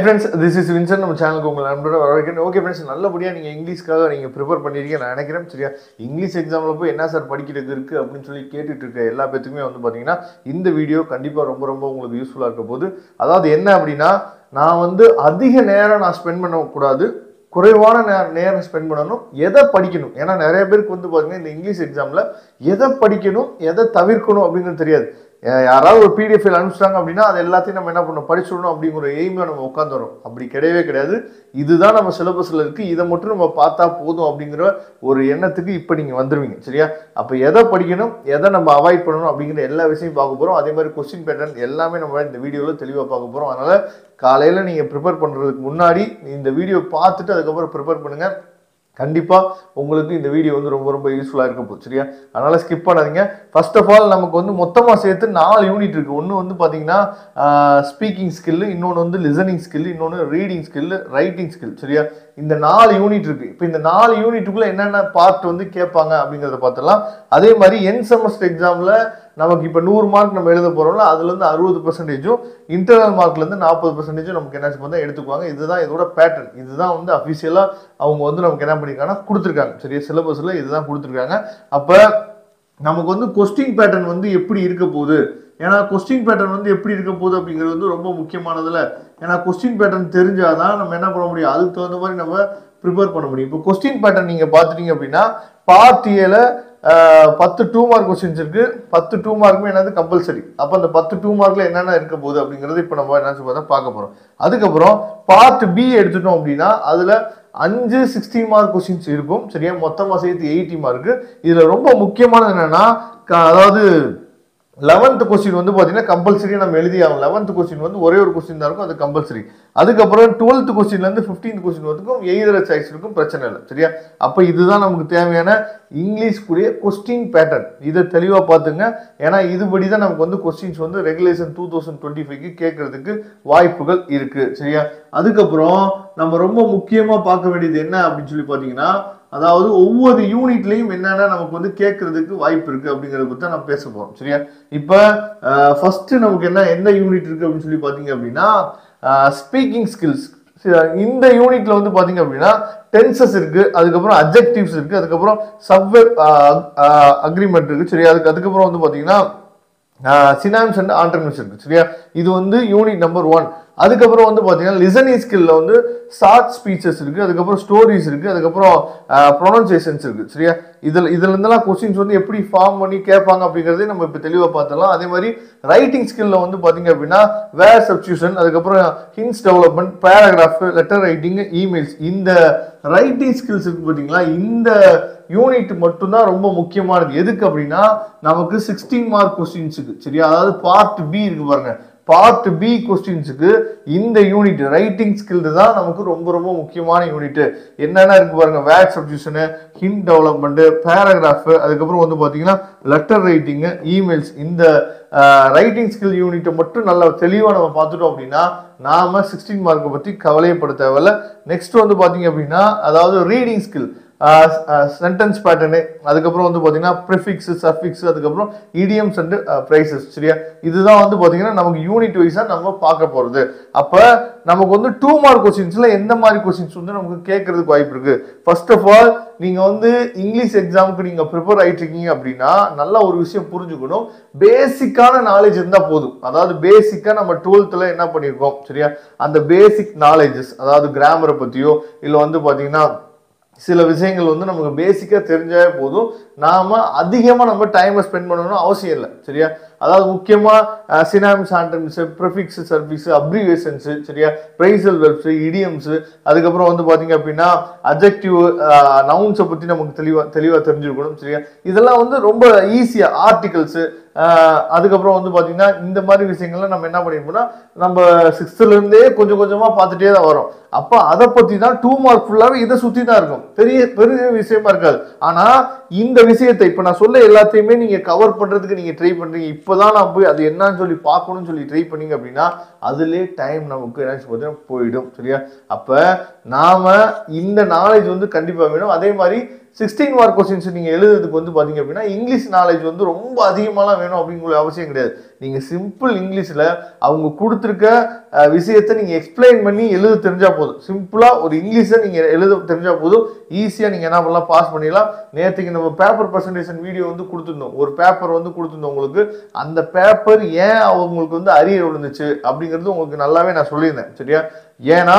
friends this is Vinson நம்ம சேனலுக்கு உங்களை நண்பரோட வரவேற்கிறேன் ஓகே ஃப்ரெண்ட்ஸ் நல்லபடியாக நீங்கள் இங்கிலீஷ்க்காக நீங்கள் ப்ரிப்பேர் பண்ணிருக்கீங்க நான் நினைக்கிறேன் சரியா இங்கிலீஷ் எக்ஸாமில் போய் என்ன சார் படிக்கிறதுக்கு இருக்குது அப்படின்னு சொல்லி கேட்டுட்டு இருக்க எல்லா பேத்துக்குமே வந்து பார்த்தீங்கன்னா இந்த வீடியோ கண்டிப்பாக ரொம்ப ரொம்ப உங்களுக்கு யூஸ்ஃபுல்லாக இருக்க போது அதாவது என்ன அப்படின்னா நான் வந்து அதிக நேரம் நான் ஸ்பெண்ட் பண்ணக்கூடாது குறைவான நே- நேரம் ஸ்பெண்ட் பண்ணணும் எதை படிக்கணும் ஏன்னா நிறைய பேருக்கு வந்து பார்த்தீங்கன்னா இந்த இங்கிலீஷ் எக்ஸாமில் எதை படிக்கணும் எதை தவிர்க்கணும் அப்படிங்கிறது தெரியாது அஹ் யாராவது ஒரு பிடிஎஃப் அனுப்பிச்சிட்டாங்க அப்படின்னா அது எல்லாத்தையும் நம்ம என்ன பண்ணணும் படிச்சிடணும் அப்படிங்கிற எய்மில் நம்ம உட்காந்து வரோம் அப்படி கிடையவே கிடையாது இதுதான் நம்ம சிலபஸில் இருக்குது இதை மட்டும் நம்ம பார்த்தா போதும் அப்படிங்கிற ஒரு எண்ணத்துக்கு இப்போ நீங்கள் வந்துடுவீங்க சரியா அப்போ எதை படிக்கணும் எதை நம்ம அவாய்ட் பண்ணணும் அப்படிங்கிற எல்லா விஷயமும் பார்க்க போகிறோம் அதே மாதிரி கொஸ்டின் பேட்டர்ன் எல்லாமே நம்ம இந்த வீடியோவில் தெளிவாக பார்க்க போகிறோம் அதனால் காலையில் நீங்கள் ப்ரிப்பேர் பண்ணுறதுக்கு முன்னாடி இந்த வீடியோ பார்த்துட்டு அதுக்கப்புறம் ப்ரிப்பேர் பண்ணுங்கள் கண்டிப்பாக உங்களுக்கு இந்த வீடியோ வந்து ரொம்ப ரொம்ப யூஸ்ஃபுல்லாக இருக்க போகுது சரியா அதனால் ஸ்கிப் பண்ணாதீங்க ஃபர்ஸ்ட் ஆஃப் ஆல் நமக்கு வந்து மொத்தமாக சேர்த்து நாலு யூனிட் இருக்குது ஒன்று வந்து பார்த்தீங்கன்னா ஸ்பீக்கிங் ஸ்கில்லு இன்னொன்று வந்து லிசனிங் ஸ்கில் இன்னொன்று ரீடிங் ஸ்கில் ரைட்டிங் ஸ்கில் சரியா இந்த நாலு யூனிட் இருக்குது இப்போ இந்த நாலு யூனிட்டுக்குள்ளே என்னென்ன பார்ட் வந்து கேட்பாங்க அப்படிங்கிறத பார்த்துடலாம் அதே மாதிரி என் செமஸ்டர் எக்ஸாமில் நமக்கு இப்போ நூறு மார்க் நம்ம எழுத போகிறோம்ல அதுலேருந்து அறுபது பர்சன்டேஜும் இன்டர்னல் மார்க்லேருந்து நாற்பது பர்சன்டேஜும் நமக்கு என்ன பண்ணால் எடுத்துக்குவாங்க இதுதான் இதோட பேட்டர்ன் இதுதான் வந்து அஃபிஷியலாக அவங்க வந்து நமக்கு என்ன பண்ணியிருக்காங்கன்னா கொடுத்துருக்காங்க சரியா சிலபஸில் இதுதான் கொடுத்துருக்காங்க அப்போ நமக்கு வந்து கொஸ்டின் பேட்டர்ன் வந்து எப்படி இருக்க போகுது ஏன்னா கொஸ்டின் பேட்டர்ன் வந்து எப்படி இருக்க போகுது அப்படிங்கிறது வந்து ரொம்ப முக்கியமானதுல ஏன்னா கொஸ்டின் பேட்டர்ன் தெரிஞ்சாதான் நம்ம என்ன பண்ண முடியும் அதுக்கு தகுந்த மாதிரி நம்ம ப்ரிப்பேர் பண்ண முடியும் இப்போ கொஸ்டின் பேட்டர்ன் நீங்கள் பார்த்துட்டீங்க அப்படின்னா பார்ட் ஏல பத்து டூ மார்க் கொஸ்டின்ஸ் இருக்கு பத்து டூ மார்க்குமே என்னது கம்பல்சரி அப்போ அந்த பத்து டூ மார்க்ல என்னென்ன இருக்க போகுது அப்படிங்கிறது இப்போ நம்ம என்ன சொல்ல பார்க்க போகிறோம் அதுக்கப்புறம் பார்ட் பி எடுத்துட்டோம் அப்படின்னா அதில் அஞ்சு சிக்ஸ்டி மார்க் கொஸ்டின்ஸ் இருக்கும் சரியா மொத்தமாக சேர்த்து எயிட்டி மார்க்கு இதில் ரொம்ப முக்கியமானது என்னன்னா க- அதாவது லெவன்த் கொஸ்டின் வந்து பார்த்தீங்கன்னா கம்பல்சரி நம்ம எழுதி ஆகும் லெவன்த் கொஸ்டின் வந்து ஒரே ஒரு கொஸ்டின் தான் இருக்கும் அது கம்பல்சரி அதுக்கப்புறம் டுவெல்த் கொஸ்டின்லேருந்து ஃபிஃப்டீன்த் கொஸ்டின் வரைக்கும் எய்தர சாய்ஸ் இருக்கும் பிரச்சனை இல்லை சரியா அப்போ இதுதான் நமக்கு தேவையான இங்கிலீஷ்க்குரிய கொஸ்டின் பேட்டர்ன் இதை தெளிவாக பார்த்துங்க ஏன்னா இதுபடி தான் நமக்கு வந்து கொஸ்டின்ஸ் வந்து ரெகுலேஷன் டூ தௌசண்ட் டுவெண்ட்டி ஃபைவ்க்கு கேட்கறதுக்கு வாய்ப்புகள் இருக்கு சரியா அதுக்கப்புறம் நம்ம ரொம்ப முக்கியமாக பார்க்க வேண்டியது என்ன அப்படின்னு சொல்லி பார்த்தீங்கன்னா அதாவது ஒவ்வொரு யூனிட்லையும் என்னென்ன நமக்கு வந்து கேட்கறதுக்கு வாய்ப்பு இருக்கு அப்படிங்கறத பத்தி தான் நம்ம பேச போறோம் சரியா இப்போ ஃபர்ஸ்ட் நமக்கு என்ன எந்த யூனிட் இருக்கு அப்படின்னு சொல்லி பாத்தீங்க அப்படின்னா ஸ்பீக்கிங் ஸ்கில்ஸ் இந்த யூனிட்ல வந்து பாத்தீங்க அப்படின்னா டென்சஸ் இருக்கு அதுக்கப்புறம் அப்ஜெக்டிவ்ஸ் இருக்கு அதுக்கப்புறம் சப்வே அக்ரிமெண்ட் இருக்கு சரியா அதுக்கு அதுக்கப்புறம் வந்து பாத்தீங்கன்னா சினாம்ஸ் அண்ட் ஆண்டர்மிஸ் இருக்கு சரியா இது வந்து யூனிட் நம்பர் ஒன் அதுக்கப்புறம் வந்து பார்த்தீங்கன்னா லிசனிங் ஸ்கில்ல வந்து ஷார்ட் ஸ்பீச்சஸ் இருக்கு அதுக்கப்புறம் ஸ்டோரிஸ் இருக்கு அதுக்கப்புறம் ப்ரொனன்சியேஷன்ஸ் இருக்கு சரியா இதில் இதுல இருந்தெல்லாம் கொஸ்டின்ஸ் வந்து எப்படி ஃபார்ம் பண்ணி கேட்பாங்க அப்படிங்கிறதே நம்ம இப்போ தெளிவாக பார்த்தலாம் அதே மாதிரி ரைட்டிங் ஸ்கில்ல வந்து பார்த்தீங்க அப்படின்னா வேர் சப்ஸ்டியூஷன் அதுக்கப்புறம் hints development paragraph letter writing emails இந்த ரைட்டிங் ஸ்கில்ஸ் இருக்கு பார்த்தீங்களா இந்த யூனிட் மட்டும்தான் ரொம்ப முக்கியமானது எதுக்கு அப்படின்னா நமக்கு சிக்ஸ்டீன் மார்க் கொஸ்டின்ஸுக்கு சரியா அதாவது பார்ட் பி இருக்கு பாருங்க பார்ட் பி கொஸ்டின்ஸுக்கு இந்த யூனிட் ரைட்டிங் ஸ்கில் தான் நமக்கு ரொம்ப ரொம்ப முக்கியமான யூனிட் என்னென்ன இருக்கு பாருங்க வேட் சப்ஸ்டியூஷனு ஹின் டெவலப்மெண்ட் பேராகிராஃப் அதுக்கப்புறம் வந்து பார்த்தீங்கன்னா லெட்டர் ரைட்டிங்கு இமெயில்ஸ் இந்த ரைட்டிங் ஸ்கில் யூனிட்டை மட்டும் நல்லா தெளிவாக நம்ம பார்த்துட்டோம் அப்படின்னா நாம சிக்ஸ்டீன் மார்க்கை பற்றி கவலையப்பட தேவையில்ல நெக்ஸ்ட் வந்து பார்த்தீங்க அப்படின்னா அதாவது ரீடிங் ஸ்கில் சென்டென்ஸ் பேட்டர்னு அதுக்கப்புறம் வந்து பார்த்தீங்கன்னா ப்ரிஃபிக்ஸ் சஃபிக்ஸ் அதுக்கப்புறம் இடியம்ஸ் அண்ட் ப்ரைசஸ் சரியா இதுதான் வந்து பார்த்தீங்கன்னா நமக்கு யூனிட் வைஸாக நம்ம பார்க்க போகிறது அப்போ நமக்கு வந்து டூ மார்க் கொஸ்டின்ஸில் எந்த மாதிரி கொஸ்டின்ஸ் வந்து நமக்கு கேட்கறதுக்கு வாய்ப்பு இருக்கு ஃபர்ஸ்ட் ஆஃப் ஆல் நீங்கள் வந்து இங்கிலீஷ் எக்ஸாமுக்கு நீங்கள் ப்ரிப்பேர் ஆகிட்டு இருக்கீங்க அப்படின்னா நல்ல ஒரு விஷயம் புரிஞ்சுக்கணும் பேசிக்கான நாலேஜ் இருந்தால் போதும் அதாவது பேசிக்காக நம்ம டுவெல்த்தில் என்ன பண்ணியிருக்கோம் சரியா அந்த பேசிக் நாலேஜஸ் அதாவது கிராமரை பற்றியோ இல்லை வந்து பார்த்தீங்கன்னா சில விஷயங்கள் வந்து நமக்கு பேசிக்காக தெரிஞ்சாலே போதும் நாம அதிகமாக நம்ம டைமை ஸ்பெண்ட் பண்ணணும்னு அவசியம் இல்லை சரியா அதாவது முக்கியமாக synonyms antonyms prefix service abbreviations சரியா ப்ரைசல் வெர்ப்ஸ் இடியம்ஸ் அதுக்கப்புறம் வந்து பார்த்தீங்க அப்படின்னா அஜெக்டிவ் நவுன்ஸை பற்றி நமக்கு தெளிவாக தெளிவாக தெரிஞ்சிருக்கணும் சரியா இதெல்லாம் வந்து ரொம்ப ஈஸியாக ஆர்டிகல்ஸு அதுக்கப்புறம் வந்து பார்த்தீங்கன்னா இந்த மாதிரி விஷயங்கள்லாம் நம்ம என்ன பண்ணிருப்போம்னா நம்ம சிக்ஸ்த்துல இருந்தே கொஞ்சம் கொஞ்சமா பார்த்துட்டே தான் வரோம் அப்போ அதை பத்தி தான் டூ மார்க் ஃபுல்லாவே இதை சுத்தி தான் இருக்கும் பெரிய பெரிய விஷயமா இருக்காது ஆனா இந்த விஷயத்தை இப்ப நான் சொல்ல எல்லாத்தையுமே நீங்க கவர் பண்றதுக்கு நீங்க ட்ரை பண்றீங்க இப்பதான் நான் போய் அது என்னன்னு சொல்லி பார்க்கணும்னு சொல்லி ட்ரை பண்ணீங்க அப்படின்னா அதுலயே டைம் நமக்கு என்ன பார்த்தீங்கன்னா போயிடும் சரியா அப்ப நாம இந்த நாலேஜ் வந்து கண்டிப்பா வேணும் அதே மாதிரி சிக்ஸ்டீன் மார்க் கொஸ்டின்ஸ் நீங்கள் எழுதுறதுக்கு வந்து பார்த்தீங்க அப்படின்னா இங்கிலீஷ் நாலேஜ் வந்து ரொம்ப அதிகமாலாம் வேணும் அப்படிங்கிற அவசியம் கிடையாது நீங்கள் சிம்பிள் இங்கிலீஷில் அவங்க கொடுத்துருக்க அஹ், விஷயத்தை நீங்கள் எக்ஸ்பிளைன் பண்ணி எழுத தெரிஞ்சால் போதும் சிம்பிளாக ஒரு இங்கிலீஷை நீங்கள் எழுத தெரிஞ்சால் போதும் ஈஸியாக நீங்கள் என்ன பண்ணலாம் பாஸ் பண்ணிடலாம் நேற்றுக்கு நம்ம பேப்பர் பர்சன்டேஷன் வீடியோ வந்து கொடுத்துருந்தோம் ஒரு பேப்பர் வந்து கொடுத்துருந்தோம் உங்களுக்கு அந்த பேப்பர் ஏன் அவங்களுக்கு வந்து அரியர் விழுந்துச்சு அப்படிங்கிறது உங்களுக்கு நல்லாவே நான் சொல்லியிருந்தேன் சரியா ஏன்னா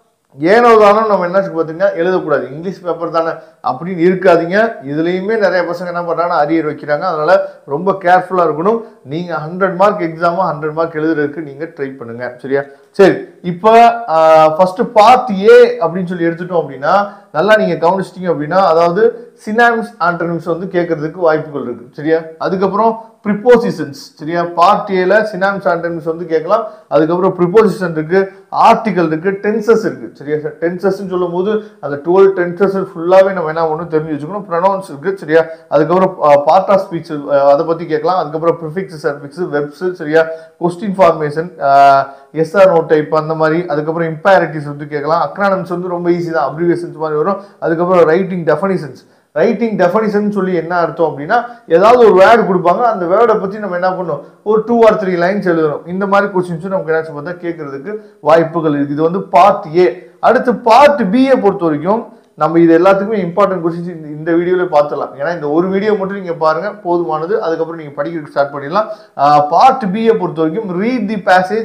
ஏனோ தானோ நம்ம என்ன பார்த்தீங்கன்னா எழுதக்கூடாது இங்கிலீஷ் பேப்பர் தானே அப்படின்னு இருக்காதீங்க இதுலேயுமே நிறைய பசங்க என்ன பண்ணுறாங்கன்னா அரியர் வைக்கிறாங்க அதனால ரொம்ப கேர்ஃபுல்லாக இருக்கணும் நீங்கள் ஹண்ட்ரட் மார்க் எக்ஸாமாக ஹண்ட்ரட் மார்க் எழுதுறதுக்கு நீங்கள் ட்ரை பண்ணுங்க சரியா சரி இப்போ ஃபர்ஸ்ட் பார்ட் ஏ அப்படின்னு சொல்லி எடுத்துட்டோம் அப்படின்னா நல்லா நீங்கள் கவனிச்சிட்டீங்க அப்படின்னா அதாவது சினாம்ஸ் ஆண்டனிம்ஸ் வந்து கேட்கறதுக்கு வாய்ப்புகள் இருக்கு சரியா அதுக்கப்புறம் ப்ரிப்போசிஷன்ஸ் சரியா பார்ட் ஏல சினாம்ஸ் ஆண்டனிம்ஸ் வந்து கேட்கலாம் அதுக்கப்புறம் ப்ரிப்போசிஷன் இருக்கு ஆர்டிகல் இருக்கு டென்சஸ் இருக்கு சரியா சார் டென்சஸ்ன்னு சொல்லும் போது அந்த டுவெல் டென்சஸ் ஃபுல்லாகவே நம்ம என்ன ஒன்று தெரிஞ்சு வச்சுக்கணும் ப்ரொனவுன்ஸ் இருக்கு சரியா அதுக்கப்புறம் பார்ட் ஆஃப் ஸ்பீச் அதை பற்றி கேட்கலாம் அதுக்கப்புறம் ப்ரிஃபிக்ஸ் சர்ஃபிக்ஸ் வெப்ஸ் சரியா question formation yes or no type அந்த மாதிரி அதுக்கப்புறம் இம்பேரிட்டிவ்ஸ் வந்து கேட்கலாம் அக்ரானம்ஸ் வந்து ரொம்ப ஈஸி தான் அப்ரிவேஷன்ஸ் மாதிரி வரும் அதுக்கப்புறம் ரைட்டிங் டெஃபனிஷன்ஸ் ரைட்டிங் டெஃபனிஷன் சொல்லி என்ன அர்த்தம் அப்படின்னா ஏதாவது ஒரு வேர்டு கொடுப்பாங்க அந்த வேர்டை பற்றி நம்ம என்ன பண்ணணும் ஒரு டூ ஆர் த்ரீ லைன்ஸ் எழுதணும் இந்த மாதிரி கொஸ்டின்ஸும் நமக்கு என்ன பார்த்தா கேட்கறதுக்கு வாய்ப்புகள் இருக்குது இது வந்து பார்ட் ஏ அடுத்து பார்ட் பியை பொறுத்த வரைக்கும் நம்ம இது எல்லாத்துக்குமே இம்பார்ட்டன்ட் கொஸ்டின்ஸ் இந்த இந்த வீடியோவில் பார்த்துடலாம் ஏன்னா இந்த ஒரு வீடியோ மட்டும் நீங்கள் பாருங்கள் போதுமானது அதுக்கப்புறம் நீங்கள் படிக்கிறதுக்கு ஸ்டார்ட் பண்ணிடலாம் பார்ட் பியை பொறுத்த வரைக்கும் ரீட் தி பேசேஜ்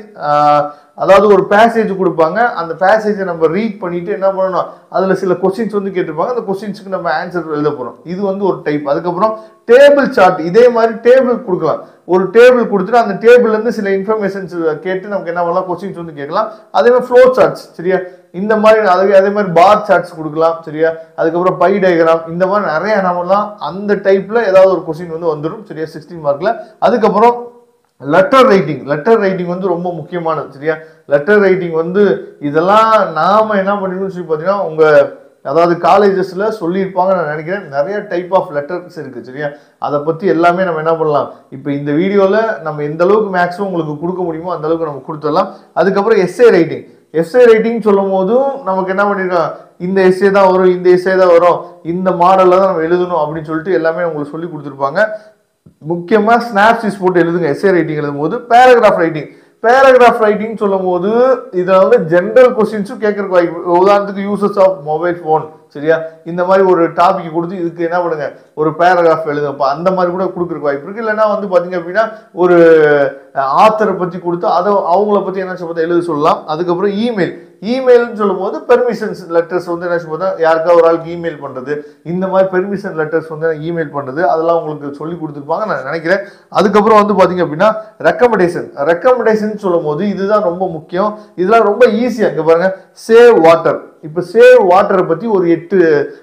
அதாவது ஒரு பேசேஜ் கொடுப்பாங்க அந்த பேசேஜை நம்ம ரீட் பண்ணிட்டு என்ன பண்ணணும் அதில் சில கொஸ்டின்ஸ் வந்து கேட்டிருப்பாங்க அந்த கொஸ்டின்ஸுக்கு நம்ம ஆன்சர் எழுத போகிறோம் இது வந்து ஒரு டைப் அதுக்கப்புறம் டேபிள் சார்ட் இதே மாதிரி டேபிள் கொடுக்கலாம் ஒரு டேபிள் கொடுத்துட்டு அந்த டேபிள்ல இருந்து சில இன்ஃபர்மேஷன்ஸ் கேட்டு நமக்கு என்ன பண்ணலாம் கொஸ்டின்ஸ் வந்து கேட்கலாம் அதே மாதிரி ஃப்ளோ சார்ட்ஸ் சரியா இந்த மாதிரி அதே அதே மாதிரி பார் சார்ட்ஸ் கொடுக்கலாம் சரியா அதுக்கப்புறம் பை டயக்ராம் இந்த மாதிரி நிறைய நம்மலாம் அந்த டைப்ல ஏதாவது ஒரு கொஸ்டின் வந்து வந்துடும் சரியா சிக்ஸ்டீன் மார்க்ல அதுக்கப்புறம் லெட்டர் ரைட்டிங் லெட்டர் ரைட்டிங் வந்து ரொம்ப முக்கியமானது சரியா லெட்டர் ரைட்டிங் வந்து இதெல்லாம் நாம என்ன பண்ணிக்கணும்னு சொல்லி பார்த்தீங்கன்னா உங்க அதாவது காலேஜஸ்ல சொல்லியிருப்பாங்க நான் நினைக்கிறேன் நிறைய டைப் ஆஃப் லெட்டர்ஸ் இருக்கு சரியா அதை பத்தி எல்லாமே நம்ம என்ன பண்ணலாம் இப்போ இந்த வீடியோல நம்ம எந்த அளவுக்கு மேக்ஸிமம் உங்களுக்கு கொடுக்க முடியுமோ அந்த அளவுக்கு நம்ம கொடுத்துடலாம் அதுக்கப்புறம் எஸ்ஏ ரைட்டிங் எஸ்ஏ ரைட்டிங் சொல்லும் போதும் நமக்கு என்ன பண்ணிருக்கோம் இந்த எஸ்ஏ தான் வரும் இந்த எஸ்ஏ தான் வரும் இந்த மாடல்ல தான் நம்ம எழுதணும் அப்படின்னு சொல்லிட்டு எல்லாமே உங்களுக்கு சொல்லி கொடுத்துருப்பாங்க முக்கியமாக ஸ்னாப்சிஸ் போட்டு எழுதுங்க எஸ்ஏ ரைட்டிங் எழுதும் போது பேராகிராஃப் ரைட்டிங் பேராகிராஃப் ரைட்டிங் சொல்லும் போது இதில் வந்து ஜென்ரல் கொஸ்டின்ஸும் கேட்கறதுக்கு வாய்ப்பு உதாரணத்துக்கு யூசஸ் ஆஃப் மொபைல் ஃபோன் சரியா இந்த மாதிரி ஒரு டாபிக் கொடுத்து இதுக்கு என்ன பண்ணுங்க ஒரு பேராகிராஃப் எழுதுங்கப்பா அந்த மாதிரி கூட கொடுக்குறக்கு வாய்ப்பு இருக்கு இல்லைன்னா வந்து பார்த்தீங்க அப்படின்னா ஒரு ஆத்தரை பற்றி கொடுத்து அதை அவங்கள பற்றி என்ன சொல்றது எழுத சொல்லலாம் அதுக்கப்புறம் இமெயில் இமெயில்னு சொல்லும் போது பெர்மிஷன்ஸ் லெட்டர்ஸ் வந்து என்ன சொல்லுவோம் யாருக்கா ஒரு ஆளுக்கு இமெயில் பண்ணுறது இந்த மாதிரி பெர்மிஷன் லெட்டர்ஸ் வந்து இமெயில் பண்ணுறது அதெல்லாம் உங்களுக்கு சொல்லி கொடுத்துருப்பாங்க நான் நினைக்கிறேன் அதுக்கப்புறம் வந்து பார்த்தீங்க அப்படின்னா ரெக்கமெண்டேஷன் ரெக்கமெண்டேஷன் சொல்லும் போது இதுதான் ரொம்ப முக்கியம் இதெல்லாம் ரொம்ப ஈஸியாக இங்கே பாருங்க சேவ் வாட்டர் இப்போ சேவ் வாட்டரை பற்றி ஒரு எட்டு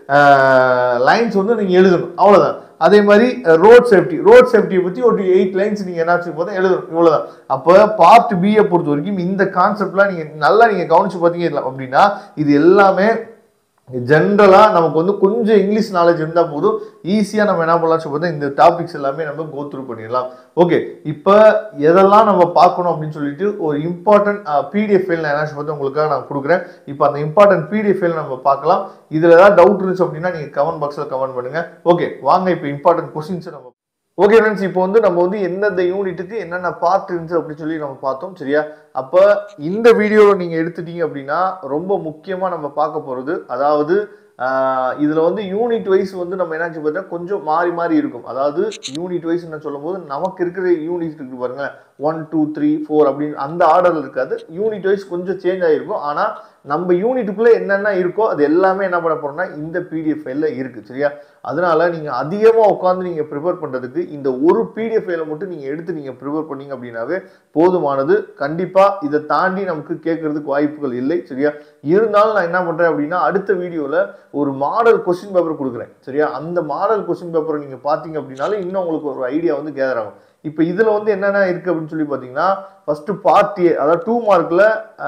லைன்ஸ் வந்து நீங்கள் எழுதணும் அவ்வளோதான் அதே மாதிரி ரோட் சேஃப்டி ரோட் சேஃப்டியை பற்றி ஒரு எயிட் லைன்ஸ் நீங்கள் என்ன பார்த்தா எழுதணும் இவ்வளோதான் அப்போ பார்ட் பியை பொறுத்த வரைக்கும் இந்த கான்செப்ட்லாம் நீங்கள் நல்லா நீங்கள் கவனிச்சு பார்த்தீங்க அப்படின்னா இது எல்லாமே ஜென்ரலாக நமக்கு வந்து கொஞ்சம் இங்கிலீஷ் நாலேஜ் இருந்தால் போதும் ஈஸியாக நம்ம என்ன பண்ணலாம் சொல்லி பார்த்தா இந்த டாபிக்ஸ் எல்லாமே நம்ம கோ த்ரூ பண்ணிடலாம் ஓகே இப்போ எதெல்லாம் நம்ம பார்க்கணும் அப்படின்னு சொல்லிட்டு ஒரு இம்பார்ட்டன்ட் பிடிஎஃப் ஃபைல் நான் என்ன சொல்லி உங்களுக்காக நான் கொடுக்குறேன் இப்போ அந்த இம்பார்ட்டன்ட் பிடிஎஃப் ஃபைல் நம்ம பார்க்கலாம் இதில் ஏதாவது டவுட் இருந்துச்சு அப்படின்னா நீங்கள் கமெண்ட் பாக்ஸில் கமெண்ட் பண்ணுங்க ஓகே வாங்க இப்போ இம்பார்ட்டன்ட் கொஸ்டின்ஸ் நம்ம ஓகே ஃப்ரெண்ட்ஸ் இப்போ வந்து நம்ம வந்து எந்தெந்த யூனிட்டுக்கு என்னென்ன பார்ட் இருந்துச்சு அப்படின்னு சொல்லி நம்ம பார்த்தோம் சரியா அப்போ இந்த வீடியோவில் நீங்கள் எடுத்துட்டீங்க அப்படின்னா ரொம்ப முக்கியமாக நம்ம பார்க்க போகிறது அதாவது ஆஹ் இதுல வந்து யூனிட் வைஸ் வந்து நம்ம என்னாச்சு பார்த்தா கொஞ்சம் மாறி மாறி இருக்கும் அதாவது யூனிட் வைஸ் என்ன சொல்லும் போது நமக்கு இருக்கிற யூனிட் இருக்கு பாருங்க ஒன் டூ த்ரீ ஃபோர் அப்படின்னு அந்த ஆர்டர்ல இருக்காது யூனிட் வைஸ் கொஞ்சம் சேஞ்ச் ஆகிருக்கும் ஆனா நம்ம யூனிட்டுக்குள்ள என்னென்ன இருக்கோ அது எல்லாமே என்ன பண்ண போறோம்னா இந்த பிடிஎஃப் ஃபைல்ல இருக்கு சரியா அதனால நீங்க அதிகமா உட்காந்து நீங்க ப்ரிப்பேர் பண்றதுக்கு இந்த ஒரு பிடிஎஃப் ஃபைலை மட்டும் நீங்க எடுத்து நீங்க ப்ரிப்பேர் பண்ணீங்க அப்படின்னாவே போதுமானது கண்டிப்பா இதை தாண்டி நமக்கு கேட்கறதுக்கு வாய்ப்புகள் இல்லை சரியா இருந்தாலும் நான் என்ன பண்றேன் அப்படின்னா அடுத்த வீடியோல ஒரு மாடல் கொஸ்டின் பேப்பர் கொடுக்குறேன் சரியா அந்த மாடல் கொஸ்டின் பேப்பரை நீங்க பாத்தீங்க அப்படின்னாலும் இன்னும் உங்களுக்கு ஒரு ஐடியா வந்து கேதர் ஆகும் இப்போ இதில் வந்து என்னென்ன இருக்குது அப்படின்னு சொல்லி பார்த்தீங்கன்னா ஃபஸ்ட்டு பார்ட் ஏ அதாவது டூ மார்க்கில்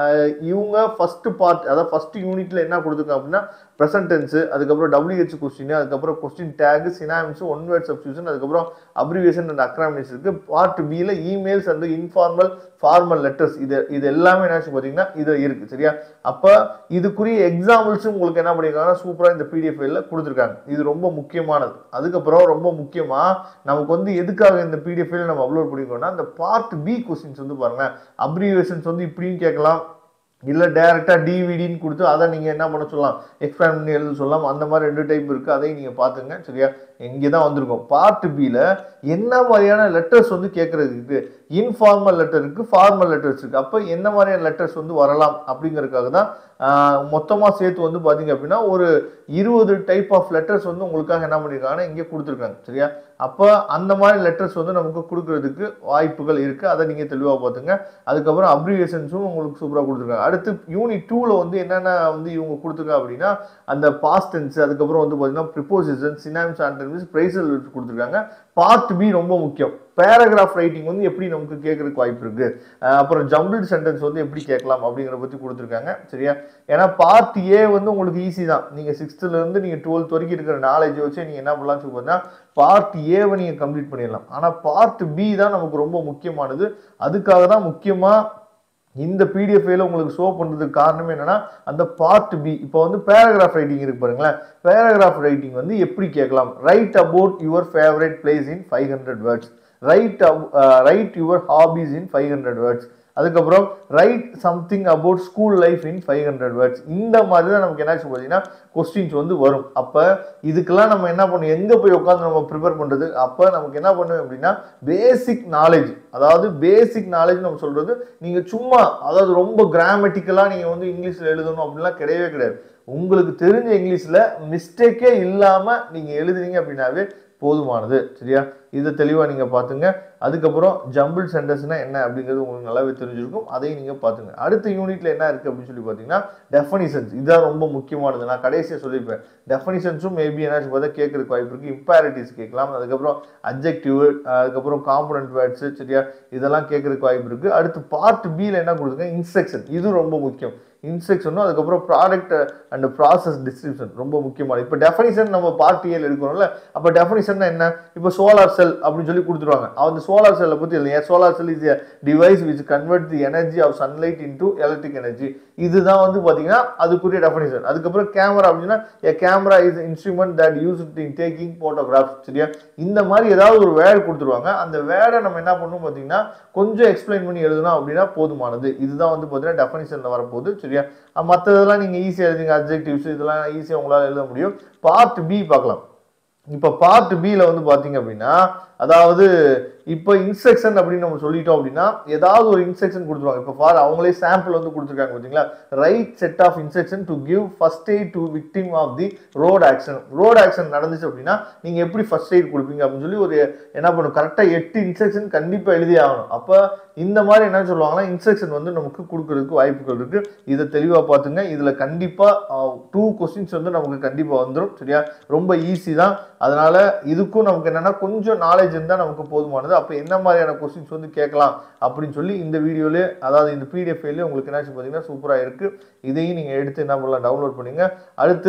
இவங்க ஃபஸ்ட்டு பார்ட் அதாவது ஃபஸ்ட்டு யூனிட்ல என்ன கொடுத்துருக்காங்க அப்படின்னா ப்ரெசன்ட் டென்ஸு அதுக்கப்புறம் டபிள்யூஹெச் கொஸ்டின் அதுக்கப்புறம் question tag synonyms one word substitution அதுக்கப்புறம் அப்ரிவேஷன் அண்ட் அக்ராமினேஷன் இருக்கு பார்ட் பியில் emails and informal formal letters இது இது எல்லாமே என்னாச்சு பார்த்தீங்கன்னா இது இருக்கு சரியா அப்போ இதுக்குரிய எக்ஸாம்பிள்ஸும் உங்களுக்கு என்ன பண்ணியிருக்காங்கன்னா சூப்பராக இந்த பிடிஎஃப் ஃபைலில் கொடுத்துருக்காங்க இது ரொம்ப முக்கியமானது அதுக்கப்புறம் ரொம்ப முக்கியமாக நமக்கு வந்து எதுக்காக இந்த பிடிஎஃப் ஃபைல் நம்ம அப்லோட் பண்ணிருக்கோம்னா இந்த பார்ட் பி கொஸ்டின்ஸ் வந்து பாருங்க அப்ரிவேஷன்ஸ் வந்து இப்படியும் கேட்கலாம் இல்லை டேரெக்டாக டிவிடின்னு கொடுத்து அதை நீங்கள் என்ன பண்ண சொல்லலாம் எக்ஸ்பேண்ட் பண்ணி எழுத சொல்லலாம் அந்த மாதிரி ரெண்டு டைப் இருக்குது அதையும் நீங்கள் பார்த்துங்க சரியா இங்கே தான் வந்திருக்கோம் பார்ட் பியில் என்ன மாதிரியான லெட்டர்ஸ் வந்து கேட்குறதுக்கு இன்ஃபார்மல் லெட்டர் இருக்குது ஃபார்மல் லெட்டர்ஸ் இருக்குது அப்போ என்ன மாதிரியான லெட்டர்ஸ் வந்து வரலாம் அப்படிங்கிறதுக்காக தான் மொத்தமாக சேர்த்து வந்து பார்த்தீங்க அப்படின்னா ஒரு இருபது டைப் ஆஃப் லெட்டர்ஸ் வந்து உங்களுக்காக என்ன பண்ணியிருக்காங்கன்னா இங்கே கொடுத்துருக்காங்க சரியா அப்போ அந்த மாதிரி லெட்டர்ஸ் வந்து நமக்கு கொடுக்கறதுக்கு வாய்ப்புகள் இருக்குது அதை நீங்கள் தெளிவாக பார்த்துங்க அதுக்கப்புறம் அப்ரிவேஷன்ஸும் உங்களுக்கு சூப்பராக கொடுத்துருக்காங்க அடுத்து யூனிட் டூவில் வந்து என்னென்ன வந்து இவங்க கொடுத்துருக்காங்க அப்படின்னா அந்த பாஸ்ட் டென்ஸ் அதுக்கப்புறம் வந்து பார்த்தீங்கன்னா ப்ரிப்போசிஷன் சினாம்ஸ் ஆண்டர்மிஸ் ப்ரைஸல் கொடுத்துருக்காங்க பார்ட் பி ரொம்ப முக்கியம் பேராகிராஃப் ரைட்டிங் வந்து எப்படி நமக்கு கேட்கறதுக்கு வாய்ப்பு இருக்கு அஹ் அப்புறம் ஜம்பிள் சென்டென்ஸ் வந்து எப்படி கேட்கலாம் அப்படிங்கிற பற்றி கொடுத்துருக்காங்க சரியா ஏன்னா பார்ட் ஏ வந்து உங்களுக்கு ஈஸி தான் நீங்கள் சிக்ஸ்த்துல இருந்து நீங்கள் டுவெல்த் வரைக்கும் இருக்கிற நாலேஜ் வச்சு நீங்கள் என்ன பண்ணலாம்னு சொல்லி பார்த்தீங்கன்னா பார்ட் ஏவை நீங்கள் கம்ப்ளீட் பண்ணிடலாம் ஆனால் பார்ட் பி தான் நமக்கு ரொம்ப முக்கியமானது அதுக்காக தான் முக்கியமாக இந்த பிடிஎஃப்ல உங்களுக்கு ஷோ பண்ணுறதுக்கு காரணமே என்னன்னா அந்த பார்ட் பி இப்போ வந்து பேராகிராஃப் ரைட்டிங் இருக்கு பாருங்களேன் பேராகிராஃப் ரைட்டிங் வந்து எப்படி கேட்கலாம் write about your favourite place in five hundred words write write your hobbies in five hundred words அதுக்கப்புறம் write something about school life in five hundred words இந்த மாதிரி தான் நமக்கு என்னாச்சு பார்த்தீங்கன்னா கொஸ்டின்ஸ் வந்து வரும் அப்போ இதுக்கெல்லாம் நம்ம என்ன பண்ணும் எங்கே போய் உட்காந்து நம்ம ப்ரிப்பேர் பண்ணுறது அப்போ நமக்கு என்ன பண்ணுவோம் அப்படின்னா பேசிக் நாலேஜ் அதாவது பேசிக் நாலேஜ் நம்ம சொல்கிறது நீங்கள் சும்மா அதாவது ரொம்ப கிராமட்டிக்கலாக நீங்கள் வந்து இங்கிலீஷில் எழுதணும் அப்படின்லாம் கிடையவே கிடையாது உங்களுக்கு தெரிஞ்ச இங்கிலீஷில் மிஸ்டேக்கே இல்லாமல் நீங்கள் எழுதுனீங்க அப்படின்னாவே போதுமானது சரியா இதை தெளிவாக நீங்கள் பார்த்துங்க அதுக்கப்புறம் ஜம்பிள் சென்டென்ஸ்னா என்ன அப்படிங்கிறது உங்களுக்கு நல்லாவே தெரிஞ்சிருக்கும் அதையும் நீங்கள் பார்த்துங்க அடுத்த யூனிட்ல என்ன இருக்குது அப்படின்னு சொல்லி பார்த்தீங்கன்னா டெஃபனிஷன்ஸ் இதுதான் ரொம்ப முக்கியமானது நான் கடைசியாக சொல்லியிருப்பேன் டெஃபனிஷன்ஸும் மேபி என்னாச்சு பார்த்தா கேட்கறதுக்கு வாய்ப்பு இருக்குது இம்பாரிட்டிஸ் கேட்கலாம் அதுக்கப்புறம் அப்ஜெக்டிவ் அதுக்கப்புறம் காம்பனன்ட் வேர்ட்ஸு சரியா இதெல்லாம் கேட்கறதுக்கு வாய்ப்பு இருக்குது அடுத்து பார்ட் பியில் என்ன கொடுத்துருக்கேன் இன்ஸ்ட்ரக்ஷன் இது ரொம்ப முக்கியம் இன்ஸ்ட்ரக்ஷனும் அதுக்கப்புறம் ப்ராடக்ட் அண்ட் ப்ராசஸ் டிஸ்கிரிப்ஷன் ரொம்ப முக்கியமானது இப்போ டெஃபனிஷன் நம்ம பார்ட் ஏல எடுக்கிறோம்ல அப்போ டெஃபனிஷன் என்ன இப்போ சோலார் செல் அப்படின்னு சொல்லி கொடுத்துருவாங்க அந்த சோலார் செல்லை பற்றி இல்லையா solar cell is device which convert the energy of sunlight into electric energy இதுதான் வந்து பார்த்தீங்கன்னா அதுக்குரிய டெஃபனிஷன் அதுக்கப்புறம் கேமரா அப்படின்னா a camera is instrument that use in taking photographs சரியா இந்த மாதிரி ஏதாவது ஒரு வேர்டு கொடுத்துருவாங்க அந்த வேர்டை நம்ம என்ன பண்ணணும் பார்த்தீங்கன்னா கொஞ்சம் எக்ஸ்பிளைன் பண்ணி எழுதணும் அப்படின்னா போதுமானது இதுதான் வந்து பார்த்தீங்கன்னா டெஃபனிஷனில் வரப்போகுது சரியா மற்றதெல்லாம் நீங்கள் ஈஸியாக எழுதுங்க அப்ஜெக்டிவ்ஸ் இதெல்லாம் ஈஸியாக உங்களால் எழுத முடியும் பார்ட் பி பார்க்கலாம் இப்போ பார்ட் பியில் வந்து பார்த்தீங்க அப்படின்னா அதாவது இப்போ இன்ஸ்ட்ரக்ஷன் அப்படின்னு நம்ம சொல்லிட்டோம் அப்படின்னா ஏதாவது ஒரு இன்ஸ்ட்ரக்ஷன் கொடுத்துருவாங்க இப்போ ஃபார் அவங்களே சாம்பிள் வந்து கொடுத்துருக்காங்க பார்த்தீங்களா write set of instruction to give first aid to victim of the road action road action நடந்துச்சு அப்படின்னா நீங்கள் எப்படி ஃபர்ஸ்ட் எய்ட் கொடுப்பீங்க அப்படின்னு சொல்லி ஒரு என்ன பண்ணும் கரெக்டாக எட்டு இன்ஸ்ட்ரக்ஷன் கண்டிப்பாக எழுதி ஆகணும் அப்போ இந்த மாதிரி என்ன சொல்லுவாங்கன்னா இன்ஸ்ட்ரக்ஷன் வந்து நமக்கு கொடுக்கறதுக்கு வாய்ப்புகள் இருக்கு இதை தெளிவாக பார்த்துங்க இதில் கண்டிப்பாக டூ கொஸ்டின்ஸ் வந்து நமக்கு கண்டிப்பாக வந்துடும் சரியா ரொம்ப ஈஸி தான் அதனால இதுக்கும் நமக்கு என்னன்னா கொஞ்சம் நாலேஜ் இருந்தால் நமக்கு போதுமானது அப்போ என்ன மாதிரியான கொஸ்டின்ஸ் வந்து கேட்கலாம் அப்படின்னு சொல்லி இந்த வீடியோலே அதாவது இந்த பிடிஎஃப் ஃபைல்லே உங்களுக்கு என்னாச்சு பார்த்தீங்கன்னா சூப்பராக இருக்கு இதையும் நீங்கள் எடுத்து என்ன பண்ணலாம் டவுன்லோட் பண்ணுங்க அடுத்து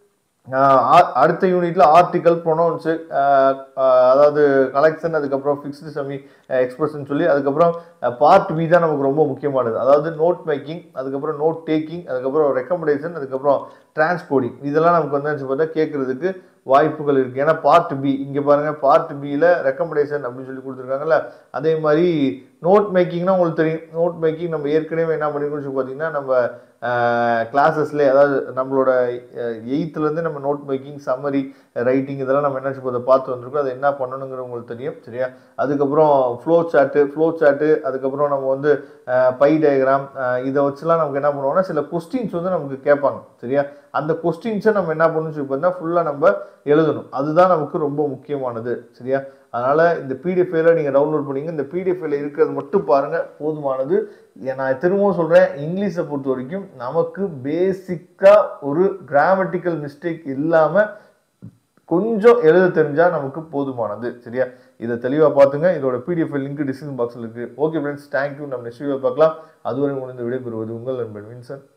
ஆஹ் ஆ- அடுத்த யூனிட்ல ஆர்டிகல் ப்ரொனவுன்ஸு அதாவது கலெக்ஷன் அதுக்கப்புறம் ஃபிக்ஸ்டு செமி எக்ஸ்பிரஷன் சொல்லி அதுக்கப்புறம் பார்ட் பி தான் நமக்கு ரொம்ப முக்கியமானது அதாவது நோட் மேக்கிங் அதுக்கப்புறம் நோட் டேக்கிங் அதுக்கப்புறம் ரெக்கமெண்டேஷன் அதுக்கப்புறம் டிரான்ஸ்கோடிங் இதெல்லாம் நமக்கு வந்து பார்த்தா கேட்கறதுக்கு வாய்ப்புகள் இருக்குது ஏன்னா பார்ட் பி இங்கே பாருங்கள் பார்ட் பியில் ரெக்கமெண்டேஷன் அப்படின்னு சொல்லி கொடுத்துருக்காங்கல்ல அதே மாதிரி நோட் மேக்கிங்னா உங்களுக்கு தெரியும் நோட் மேக்கிங் நம்ம ஏற்கனவே என்ன பண்ணிருக்கோம்னு சொல்லி பார்த்தீங்கன்னா நம்ம கிளாஸஸ்லேயே அதாவது நம்மளோட எயித்துலேருந்து நம்ம நோட் மேக்கிங் சம்மரி ரைட்டிங் இதெல்லாம் நம்ம என்ன சொல்றது பார்த்து வந்திருக்கோம் அது என்ன பண்ணணுங்கிறது உங்களுக்கு தெரியும் சரியா அதுக்கப்புறம் ஃப்ளோ சார்ட்டு ஃப்ளோ சார்ட்டு அதுக்கப்புறம் நம்ம வந்து பை டயக்ராம் இதை வச்சுலாம் நமக்கு என்ன பண்ணுவோம்னா சில கொஸ்டின்ஸ் வந்து நமக்கு கேட்பாங்க சரியா அந்த கொஸ்டின்ஸை நம்ம என்ன பண்ணணும் சொல்லி பார்த்தீங்கன்னா ஃபுல்லாக நம்ம எழுதணும் அதுதான் நமக்கு ரொம்ப முக்கியமானது சரியா அதனால் இந்த பிடிஎஃப்ல நீங்கள் டவுன்லோட் பண்ணீங்க இந்த பிடிஎஃப்ல இருக்கிறது மட்டும் பாருங்கள் போதுமானது ஏ- நான் திரும்பவும் சொல்கிறேன் இங்கிலீஷை பொறுத்த வரைக்கும் நமக்கு பேசிக்காக ஒரு கிராமட்டிக்கல் மிஸ்டேக் இல்லாமல் கொஞ்சம் எழுத தெரிஞ்சால் நமக்கு போதுமானது சரியா இதை தெளிவாக பார்த்துங்க இதோட பிடிஎஃப் லிங்க் டிஸ்கிரிப்ஷன் பாக்ஸில் இருக்குது ஓகே ஃப்ரெண்ட்ஸ் தேங்க்யூ நம்ம நெக்ஸ்ட் வீடியோ பார்க்கலாம் அதுவரை முடிந்து விடைபெறுவது உங்கள் நண்பன் வின்சன்